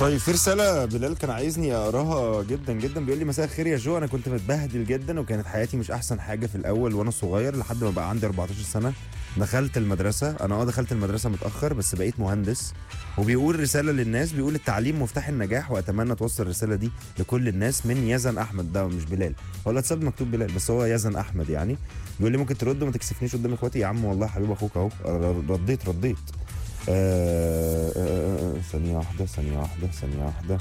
طيب في رسالة بلال كان عايزني اقراها جدا جدا بيقول لي مساء الخير يا جو انا كنت متبهدل جدا وكانت حياتي مش احسن حاجة في الاول وانا صغير لحد ما بقى عندي 14 سنة دخلت المدرسة انا اه دخلت المدرسة متأخر بس بقيت مهندس وبيقول رسالة للناس بيقول التعليم مفتاح النجاح واتمنى توصل الرسالة دي لكل الناس من يزن احمد ده مش بلال هو الواتساب مكتوب بلال بس هو يزن احمد يعني بيقول لي ممكن ترد وما تكسفنيش قدام اخواتي يا عم والله حبيب اخوك اهو رديت رديت آه، آه، آه، آه، ثانية واحدة ثانية واحدة ثانية واحدة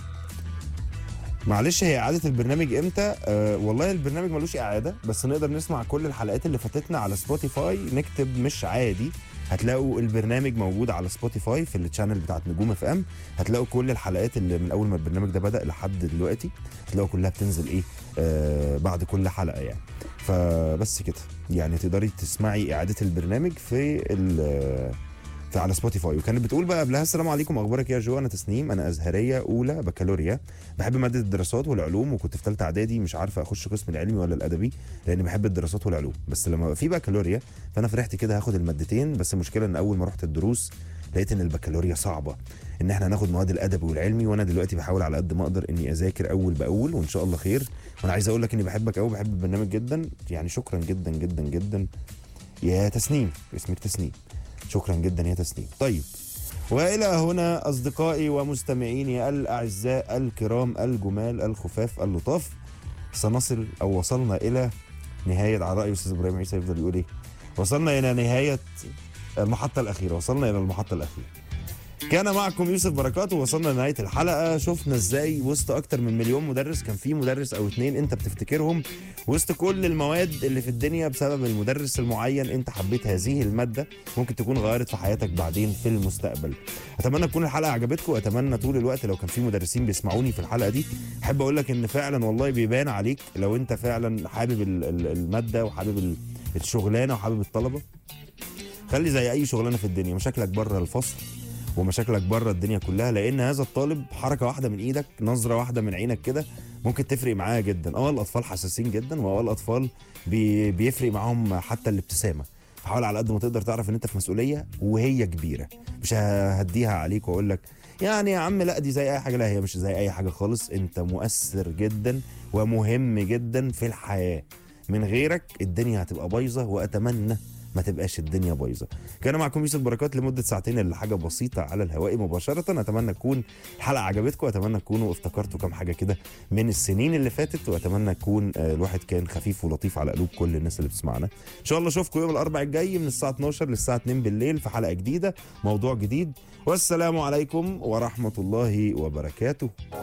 معلش هي إعادة البرنامج إمتى؟ آه والله البرنامج ملوش إعادة بس نقدر نسمع كل الحلقات اللي فاتتنا على سبوتيفاي نكتب مش عادي هتلاقوا البرنامج موجود على سبوتيفاي في التشانل بتاعت نجوم اف ام هتلاقوا كل الحلقات اللي من اول ما البرنامج ده بدا لحد دلوقتي هتلاقوا كلها بتنزل ايه آه بعد كل حلقه يعني فبس كده يعني تقدري تسمعي اعاده البرنامج في ال- في على سبوتيفاي وكانت بتقول بقى قبلها السلام عليكم اخبارك يا جو انا تسنيم انا ازهريه اولى بكالوريا بحب ماده الدراسات والعلوم وكنت في ثالثه اعدادي مش عارفه اخش قسم العلمي ولا الادبي لاني بحب الدراسات والعلوم بس لما بقى في بكالوريا فانا فرحت كده هاخد المادتين بس المشكله ان اول ما رحت الدروس لقيت ان البكالوريا صعبه ان احنا هناخد مواد الادبي والعلمي وانا دلوقتي بحاول على قد ما اقدر اني اذاكر اول باول وان شاء الله خير وانا عايز اقول لك اني بحبك قوي بحب البرنامج جدا يعني شكرا جدا جدا جدا يا تسنيم اسمك تسنيم شكرا جدا يا تسنيم طيب والى هنا اصدقائي ومستمعيني الاعزاء الكرام الجمال الخفاف اللطاف سنصل او وصلنا الى نهايه على راي استاذ ابراهيم عيسى يفضل يقول ايه وصلنا الى نهايه المحطه الاخيره وصلنا الى المحطه الاخيره كان معكم يوسف بركات ووصلنا لنهايه الحلقه شفنا ازاي وسط اكتر من مليون مدرس كان في مدرس او اتنين انت بتفتكرهم وسط كل المواد اللي في الدنيا بسبب المدرس المعين انت حبيت هذه الماده ممكن تكون غيرت في حياتك بعدين في المستقبل اتمنى تكون الحلقه عجبتكم واتمنى طول الوقت لو كان في مدرسين بيسمعوني في الحلقه دي احب اقول لك ان فعلا والله بيبان عليك لو انت فعلا حابب ال- ال- الماده وحابب ال- الشغلانه وحابب الطلبه خلي زي اي شغلانه في الدنيا مشاكلك بره الفصل ومشاكلك بره الدنيا كلها لان هذا الطالب حركه واحده من ايدك نظره واحده من عينك كده ممكن تفرق معاه جدا اه الاطفال حساسين جدا واه الاطفال بي بيفرق معاهم حتى الابتسامه فحاول على قد ما تقدر تعرف ان انت في مسؤوليه وهي كبيره مش ههديها عليك واقول لك يعني يا عم لا دي زي اي حاجه لا هي مش زي اي حاجه خالص انت مؤثر جدا ومهم جدا في الحياه من غيرك الدنيا هتبقى بايظه واتمنى ما تبقاش الدنيا بايظه كان معكم يوسف بركات لمده ساعتين اللي حاجه بسيطه على الهواء مباشره اتمنى تكون الحلقه عجبتكم اتمنى تكونوا افتكرتوا كام حاجه كده من السنين اللي فاتت واتمنى يكون آه، الواحد كان خفيف ولطيف على قلوب كل الناس اللي بتسمعنا ان شاء الله اشوفكم يوم الاربعاء الجاي من الساعه 12 للساعه 2 بالليل في حلقه جديده موضوع جديد والسلام عليكم ورحمه الله وبركاته